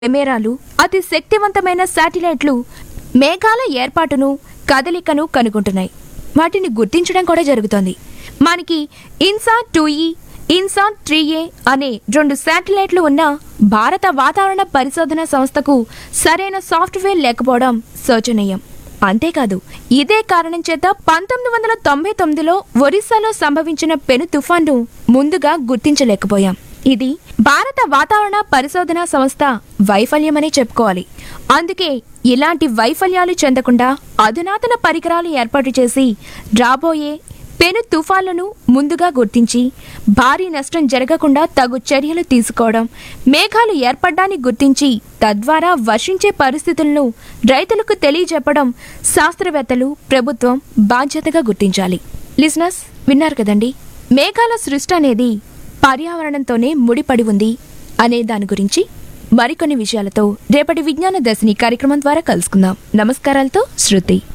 కెమెరాలు అతి శక్తివంతమైన శాటిలైట్లు మేఘాల ఏర్పాటును కదలికను కనుగొంటున్నాయి వాటిని గుర్తించడం కూడా జరుగుతోంది మనకి ఇన్సాట్ టూ ఈ ఇన్సాట్ త్రీ ఏ అనే రెండు శాటిలైట్లు ఉన్న భారత వాతావరణ పరిశోధన సంస్థకు సరైన సాఫ్ట్వేర్ లేకపోవడం శోచనీయం అంతేకాదు ఇదే కారణం చేత పంతొమ్మిది వందల తొంభై తొమ్మిదిలో ఒరిస్సాలో సంభవించిన పెను తుఫాన్ను ముందుగా గుర్తించలేకపోయాం ఇది భారత వాతావరణ పరిశోధన సంస్థ వైఫల్యమనే చెప్పుకోవాలి అందుకే ఇలాంటి వైఫల్యాలు చెందకుండా అధునాతన పరికరాలు ఏర్పాటు చేసి రాబోయే పెను తుఫాన్లను ముందుగా గుర్తించి భారీ నష్టం జరగకుండా తగు చర్యలు తీసుకోవడం మేఘాలు ఏర్పడ్డాన్ని గుర్తించి తద్వారా వర్షించే పరిస్థితులను రైతులకు తెలియజెప్పడం శాస్త్రవేత్తలు ప్రభుత్వం బాధ్యతగా గుర్తించాలి లిజనర్స్ విన్నారు కదండి మేఘాల సృష్టి అనేది పర్యావరణంతోనే ముడిపడి ఉంది అనే దాని గురించి మరికొన్ని విషయాలతో రేపటి విజ్ఞాన దర్శిని కార్యక్రమం ద్వారా కలుసుకుందాం నమస్కారాలతో శృతి